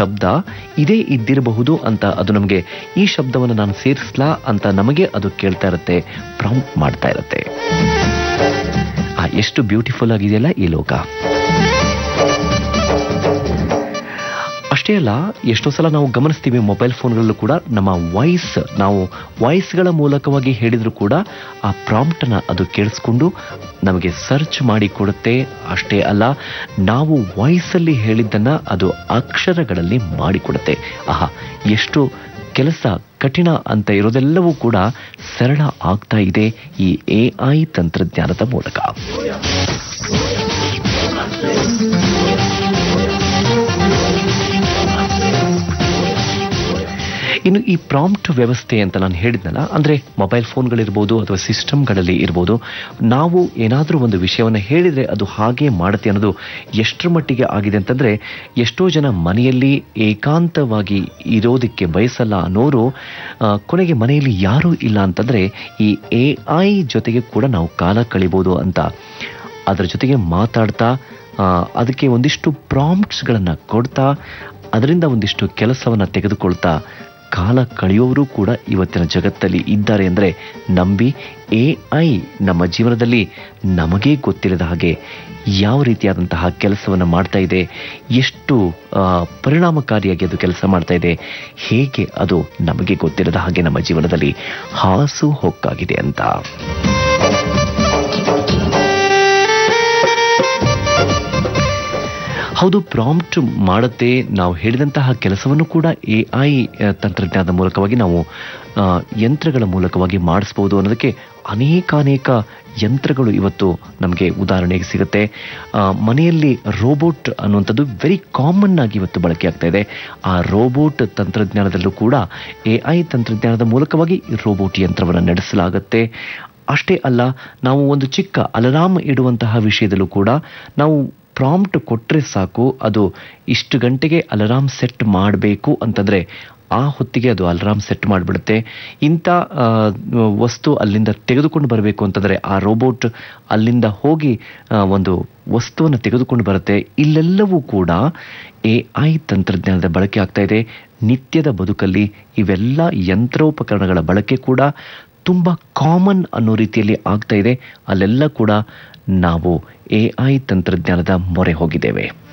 ಶಬ್ದ ಇದೇ ಇದ್ದಿರಬಹುದು ಅಂತ ಅದು ನಮಗೆ ಈ ಶಬ್ದವನ್ನು ನಾನು ಸೇರಿಸ್ಲಾ ಅಂತ ನಮಗೆ ಅದು ಕೇಳ್ತಾ ಇರುತ್ತೆ ಪ್ರಾಂಪ್ಟ್ ಮಾಡ್ತಾ ಇರುತ್ತೆ ಆ, ಎಷ್ಟು ಬ್ಯೂಟಿಫುಲ್ ಆಗಿದೆಯಲ್ಲ ಈ ಲೋಕ ಅಷ್ಟೇ ಅಲ್ಲ ಎಷ್ಟೋ ಸಲ ನಾವು ಗಮನಿಸ್ತೀವಿ ಮೊಬೈಲ್ ಫೋನ್ಗಳಲ್ಲೂ ಕೂಡ ನಮ್ಮ ವಾಯ್ಸ್ ನಾವು ವಾಯ್ಸ್ಗಳ ಮೂಲಕವಾಗಿ ಹೇಳಿದ್ರು ಕೂಡ ಆ ಪ್ರಾಂಪ್ಟನ್ನ ಅದು ಕೇಳಿಸ್ಕೊಂಡು ನಮಗೆ ಸರ್ಚ್ ಮಾಡಿ ಕೊಡುತ್ತೆ ಅಷ್ಟೇ ಅಲ್ಲ ನಾವು ವಾಯ್ಸಲ್ಲಿ ಹೇಳಿದ್ದನ್ನ ಅದು ಅಕ್ಷರಗಳಲ್ಲಿ ಮಾಡಿಕೊಡುತ್ತೆ ಆಹಾ ಎಷ್ಟು ಕೆಲಸ ಕಠಿಣ ಅಂತ ಇರೋದೆಲ್ಲವೂ ಕೂಡ ಸರಳ ಆಗ್ತಾ ಇದೆ ಈ ಎ ಐ ತಂತ್ರಜ್ಞಾನದ ಮೂಲಕ ಇನ್ನು ಈ ಪ್ರಾಂಪ್ಟ್ ವ್ಯವಸ್ಥೆ ಅಂತ ನಾನು ಹೇಳಿದ್ನಲ್ಲ ಅಂದರೆ ಮೊಬೈಲ್ ಫೋನ್ಗಳಿರ್ಬೋದು ಅಥವಾ ಸಿಸ್ಟಮ್ಗಳಲ್ಲಿ ಇರ್ಬೋದು ನಾವು ಏನಾದರೂ ಒಂದು ವಿಷಯವನ್ನು ಹೇಳಿದರೆ ಅದು ಹಾಗೆ ಮಾಡುತ್ತೆ ಅನ್ನೋದು ಎಷ್ಟರ ಮಟ್ಟಿಗೆ ಆಗಿದೆ ಅಂತಂದರೆ ಎಷ್ಟೋ ಜನ ಮನೆಯಲ್ಲಿ ಏಕಾಂತವಾಗಿ ಇರೋದಕ್ಕೆ ಬಯಸಲ್ಲ ಅನ್ನೋರು ಆ, ಕೊನೆಗೆ ಮನೆಯಲ್ಲಿ ಯಾರೂ ಇಲ್ಲ ಅಂತಂದರೆ ಈ ಎ ಐ ಜೊತೆಗೆ ಕೂಡ ನಾವು ಕಾಲ ಕಳಿಬೋದು ಅಂತ ಅದರ ಜೊತೆಗೆ ಮಾತಾಡ್ತಾ ಆ, ಅದಕ್ಕೆ ಒಂದಿಷ್ಟು ಪ್ರಾಂಪ್ಟ್ಸ್ಗಳನ್ನು ಕೊಡ್ತಾ ಅದರಿಂದ ಒಂದಿಷ್ಟು ಕೆಲಸವನ್ನು ತೆಗೆದುಕೊಳ್ತಾ ಕಾಲ ಕಳೆಯುವವರು ಕೂಡ ಇವತ್ತಿನ ಜಗತ್ತಲ್ಲಿ ಇದ್ದಾರೆ ಅಂದರೆ ನಂಬಿ ಎ ಐ ನಮ್ಮ ಜೀವನದಲ್ಲಿ ನಮಗೇ ಗೊತ್ತಿಲ್ಲದ ಹಾಗೆ ಯಾವ ರೀತಿಯಾದಂತಹ ಕೆಲಸವನ್ನು ಮಾಡ್ತಾ ಇದೆ ಎಷ್ಟು ಆ, ಪರಿಣಾಮಕಾರಿಯಾಗಿ ಅದು ಕೆಲಸ ಮಾಡ್ತಾ ಇದೆ ಹೇಗೆ ಅದು ನಮಗೆ ಗೊತ್ತಿಲ್ಲದ ಹಾಗೆ ನಮ್ಮ ಜೀವನದಲ್ಲಿ ಹಾಸು ಹೊಕ್ಕಾಗಿದೆ ಅಂತ ಹೌದು ಪ್ರಾಂಪ್ಟ್ ಮಾಡುತ್ತೆ ನಾವು ಹೇಳಿದಂತಹ ಕೆಲಸವನ್ನು ಕೂಡ ಎ ಐ ತಂತ್ರಜ್ಞಾನದ ಮೂಲಕವಾಗಿ ನಾವು ಆ, ಯಂತ್ರಗಳ ಮೂಲಕವಾಗಿ ಮಾಡಿಸ್ಬೋದು ಅನ್ನೋದಕ್ಕೆ ಅನೇಕಾನೇಕ ಯಂತ್ರಗಳು ಇವತ್ತು ನಮಗೆ ಉದಾಹರಣೆಗೆ ಸಿಗುತ್ತೆ ಆ, ಮನೆಯಲ್ಲಿ ರೋಬೋಟ್ ಅನ್ನುವಂಥದ್ದು ವೆರಿ ಕಾಮನ್ ಆಗಿ ಇವತ್ತು ಬಳಕೆ ಆಗ್ತಾ ಇದೆ ಆ ರೋಬೋಟ್ ತಂತ್ರಜ್ಞಾನದಲ್ಲೂ ಕೂಡ ಎ ಐ ತಂತ್ರಜ್ಞಾನದ ಮೂಲಕವಾಗಿ ರೋಬೋಟ್ ಯಂತ್ರವನ್ನು ನಡೆಸಲಾಗುತ್ತೆ ಅಷ್ಟೇ ಅಲ್ಲ ನಾವು ಒಂದು ಚಿಕ್ಕ ಅಲಾರಾಮ್ ಇಡುವಂತಹ ವಿಷಯದಲ್ಲೂ ಕೂಡ ನಾವು ಪ್ರಾಂಪ್ಟ್ ಕೊಟ್ಟರೆ ಸಾಕು ಅದು ಇಷ್ಟು ಗಂಟೆಗೆ ಅಲಾರಾಮ್ ಸೆಟ್ ಮಾಡಬೇಕು ಅಂತಂದರೆ ಆ ಹೊತ್ತಿಗೆ ಅದು ಅಲಾರಾಮ್ ಸೆಟ್ ಮಾಡಿಬಿಡುತ್ತೆ ಇಂಥ ಆ, ವಸ್ತು ಅಲ್ಲಿಂದ ತೆಗೆದುಕೊಂಡು ಬರಬೇಕು ಅಂತಂದರೆ ಆ ರೋಬೋಟ್ ಅಲ್ಲಿಂದ ಹೋಗಿ ಆ, ಒಂದು ವಸ್ತುವನ್ನು ತೆಗೆದುಕೊಂಡು ಬರುತ್ತೆ ಇಲ್ಲೆಲ್ಲವೂ ಕೂಡ ಎ ಐ ತಂತ್ರಜ್ಞಾನದ ಬಳಕೆ ಆಗ್ತಾ ಇದೆ ನಿತ್ಯದ ಬದುಕಲ್ಲಿ ಇವೆಲ್ಲ ಯಂತ್ರೋಪಕರಣಗಳ ಬಳಕೆ ಕೂಡ ತುಂಬ ಕಾಮನ್ ಅನ್ನೋ ರೀತಿಯಲ್ಲಿ ಆಗ್ತಾ ಇದೆ ಅಲ್ಲೆಲ್ಲ ಕೂಡ ನಾವು ಎ ಐ ತಂತ್ರಜ್ಞಾನದ ಮೊರೆ ಹೋಗಿದ್ದೇವೆ